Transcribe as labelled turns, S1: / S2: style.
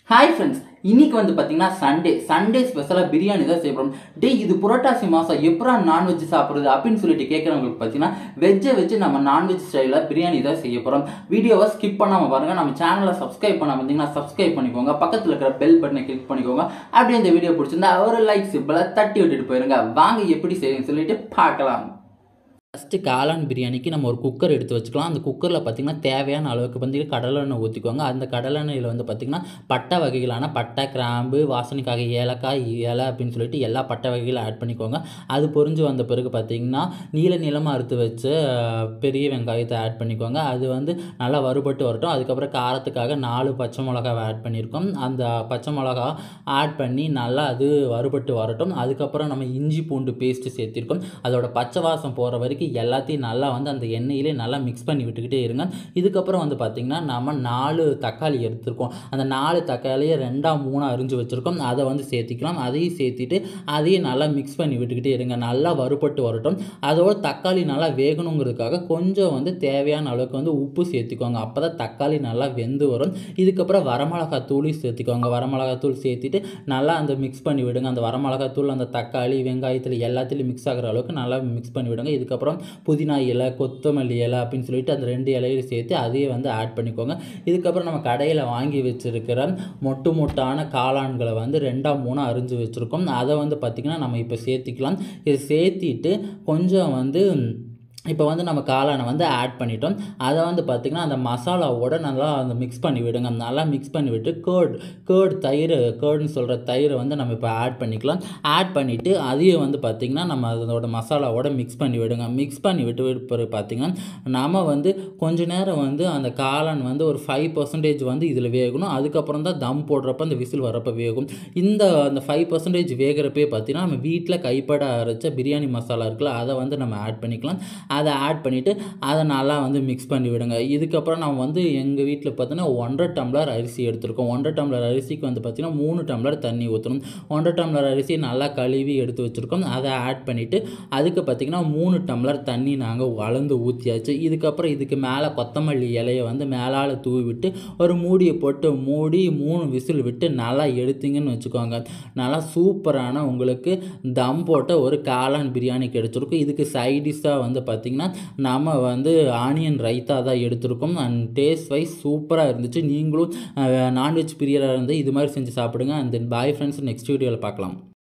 S1: hi friends இன்னைக்கு வந்து பார்த்தீங்கன்னா சண்டே சண்டே ஸ்பெஷலாக பிரியாணி தான் செய்ய போகிறோம் டே இது புரட்டாசி மாதம் எப்படா நான்வெஜ் சாப்பிட்றது அப்படின்னு சொல்லிட்டு கேட்குறவங்களுக்கு பார்த்தீங்கன்னா வெஜ்ஜை வச்சு நம்ம நான்வெஜ் ஸ்டைலில் பிரியாணி தான் செய்ய போகிறோம் வீடியோவை ஸ்கிப் பண்ணாமல் பாருங்கள் நம்ம சேனலை சப்ஸ்கிரைப் பண்ணாமல் இருந்தீங்கன்னா சப்ஸ்கிரைப் பண்ணிக்கோங்க பக்கத்தில் இருக்கிற பெல் பட்டனை கிளிக் பண்ணிக்கோங்க அப்படியே இந்த வீடியோ பிடிச்சிருந்தா ஒரு லைக் சிம்பிளை தட்டி விட்டுட்டு போயிருங்க வாங்க எப்படி செய்யுங்க சொல்லிட்டு பார்க்கலாம் ஃபஸ்ட்டு காளான் பிரியாணிக்கு நம்ம ஒரு குக்கர் எடுத்து வச்சுக்கலாம் அந்த குக்கரில் பார்த்திங்கன்னா தேவையான அளவுக்கு வந்து கடலெண்ணெய் ஊற்றிக்கோங்க அந்த கடலெண்ணெயில் வந்து பார்த்திங்கன்னா பட்டை வகைகளான பட்டை கிராம்பு வாசனைக்காக ஏலக்காய் இலை அப்படின்னு சொல்லிட்டு எல்லா பட்டை வகைகளும் ஆட் பண்ணிக்கோங்க அது பொரிஞ்சு வந்த பிறகு பார்த்திங்கன்னா நீல நீளமாக அறுத்து வச்ச அஹ், பெரிய வெங்காயத்தை ஆட் பண்ணிக்கோங்க அது வந்து நல்லா வறுபட்டு வரட்டும் அதுக்கப்புறம் காரத்துக்காக நாலு பச்சை மிளகாவை ஆட் பண்ணியிருக்கோம் அந்த பச்சை மிளகா ஆட் பண்ணி நல்லா அது வறுபட்டு வரட்டும் அதுக்கப்புறம் நம்ம இஞ்சி பூண்டு பேஸ்ட்டு சேர்த்திருக்கோம் அதோட பச்சை வாசம் போகிற வரைக்கும் எல்லாத்தையும் நல்லா வந்து அந்த எண்ணெயிலே நல்லா மிக்ஸ் பண்ணி விட்டுக்கிட்டே இருங்க இதுக்கப்புறம் வந்து பார்த்திங்கன்னா நம்ம நாலு தக்காளி எடுத்திருக்கோம் அந்த நாலு தக்காளியை ரெண்டாக மூணாக அரிஞ்சு வச்சுருக்கோம் அதை வந்து சேர்த்திக்கலாம் அதையும் சேர்த்திட்டு அதையும் நல்லா மிக்ஸ் பண்ணி விட்டுக்கிட்டே இருங்க நல்லா வறுபட்டு வரட்டும் அதோட தக்காளி நல்லா வேகணுங்கிறதுக்காக கொஞ்சம் வந்து தேவையான அளவுக்கு வந்து உப்பு சேர்த்திக்கோங்க அப்போ தான் தக்காளி நல்லா வெந்து வரும் இதுக்கப்புறம் வரமிளகாய் தூளையும் சேர்த்திக்கோங்க வரமிளகாய் தூள் சேர்த்திட்டு நல்லா அந்த மிக்ஸ் பண்ணி விடுங்க அந்த வரமிளகாய் தூள் அந்த தக்காளி வெங்காயத்தில் எல்லாத்துலேயும் மிக்ஸ் ஆகிற அளவுக்கு நல்லா மிக்ஸ் பண்ணி விடுங்க இதுக்கப்புறம் புதினா இலை கொத்தமல்லி இலை அப்படின்னு சொல்லிட்டு அந்த ரெண்டு இலையும் சேர்த்து அதையே வந்து ஆட் பண்ணிக்கோங்க இதுக்கப்புறம் நம்ம கடையில் வாங்கி வச்சிருக்கிற மொட்டு மொட்டான காளான்களை வந்து ரெண்டாக மூணாக அரிஞ்சு வச்சுருக்கோம் அதை வந்து பார்த்திங்கன்னா நம்ம இப்போ சேர்த்திக்கலாம் இது சேர்த்திட்டு கொஞ்சம் வந்து இப்போ வந்து நம்ம காளானை வந்து ஆட் பண்ணிட்டோம் அதை வந்து பார்த்திங்கன்னா அந்த மசாலாவோட நல்லா அந்த மிக்ஸ் பண்ணி விடுங்க நல்லா மிக்ஸ் பண்ணி விட்டு கேர்ட் கேர்ட் தயிர் கேர்டுன்னு சொல்கிற தயிரை வந்து நம்ம இப்போ ஆட் பண்ணிக்கலாம் ஆட் பண்ணிவிட்டு அதையும் வந்து பார்த்திங்கன்னா நம்ம அதோட மசாலாவோட மிக்ஸ் பண்ணி விடுங்க மிக்ஸ் பண்ணி விட்டு பிறகு பார்த்திங்கன்னா நம்ம வந்து கொஞ்ச நேரம் வந்து அந்த காளான் வந்து ஒரு ஃபைவ் பர்சன்டேஜ் வந்து இதில் வேகணும் அதுக்கப்புறம் தான் தம் போடுறப்ப அந்த விசில் வரப்போ வேகும் இந்த அந்த ஃபைவ் பர்சன்டேஜ் வேகிறப்பே பார்த்தீங்கன்னா நம்ம வீட்டில் கைப்பட அரைச்ச பிரியாணி மசாலா இருக்குல்ல அதை வந்து நம்ம ஆட் பண்ணிக்கலாம் அதை ஆட் பண்ணிவிட்டு அதை நல்லா வந்து மிக்ஸ் பண்ணி விடுங்க இதுக்கப்புறம் நம்ம வந்து எங்கள் வீட்டில் பார்த்தோன்னா ஒன்றரை டம்ளர் அரிசி எடுத்திருக்கோம் ஒன்றரை டம்ளர் அரிசிக்கு வந்து பார்த்திங்கன்னா மூணு டம்ளர் தண்ணி ஊற்றணும் ஒன்றரை டம்ளர் அரிசி நல்லா கழுவி எடுத்து வச்சுருக்கோம் அதை ஆட் பண்ணிவிட்டு அதுக்கு பார்த்திங்கன்னா மூணு டம்ளர் தண்ணி நாங்கள் வளர்ந்து ஊற்றியாச்சு இதுக்கப்புறம் இதுக்கு மேலே கொத்தமல்லி இலையை வந்து மேலால் தூவி விட்டு ஒரு மூடியை போட்டு மூடி மூணு விசில் விட்டு நல்லா எடுத்தீங்கன்னு வச்சுக்கோங்க நல்லா சூப்பரான உங்களுக்கு தம் போட்ட ஒரு காளான் பிரியாணி கிடைச்சிருக்கும் இதுக்கு சைடிஷாக வந்து பார்த்திங்கன்னா நம்ம வந்து ஆனியன் ரைத்தா தான் எடுத்திருக்கோம் அண்ட் டேஸ்ட் வைஸ் சூப்பராக இருந்துச்சு நீங்களும் நான்வெஜ் பிரியராக இருந்து இது மாதிரி செஞ்சு சாப்பிடுங்க and then bye friends next வீடியோவில் பார்க்கலாம்